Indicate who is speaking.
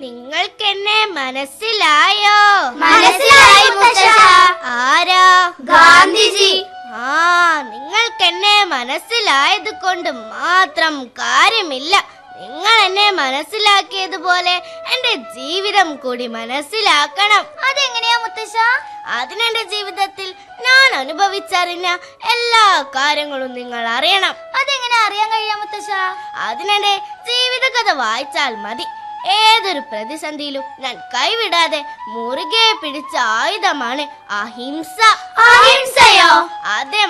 Speaker 1: നിങ്ങൾക്കെന്നെ മനസ്സിലായോ
Speaker 2: മനസ്സിലായി, മുത്തശ്ശ.
Speaker 1: ആരാ
Speaker 2: ഗാന്ധിജി.
Speaker 1: ആ നിങ്ങൾക്കെന്നെ മനസ്സിലായത് കൊണ്ട് മാത്രം കാര്യമില്ല നിങ്ങൾ എന്നെ മനസ്സിലാക്കിയതുപോലെ എന്റെ ജീവിതം കൂടി മനസ്സിലാക്കണം
Speaker 2: അതെങ്ങനെയാ മുത്തശ്ശ
Speaker 1: അതിനെന്റെ ജീവിതത്തിൽ ഞാൻ അനുഭവിച്ചറിഞ്ഞ എല്ലാ കാര്യങ്ങളും നിങ്ങൾ അറിയണം
Speaker 2: അതെങ്ങനെ അറിയാൻ കഴിയാ മുത്തശ്ശ
Speaker 1: അതിനെന്റെ ജീവിതകഥ വായിച്ചാൽ മതി ഏതൊരു പ്രതിസന്ധിയിലും ഞാൻ കൈവിടാതെ മുറുകെ പിടിച്ച ആയുധമാണ് അഹിംസ
Speaker 2: അഹിംസയോ?
Speaker 1: അതെ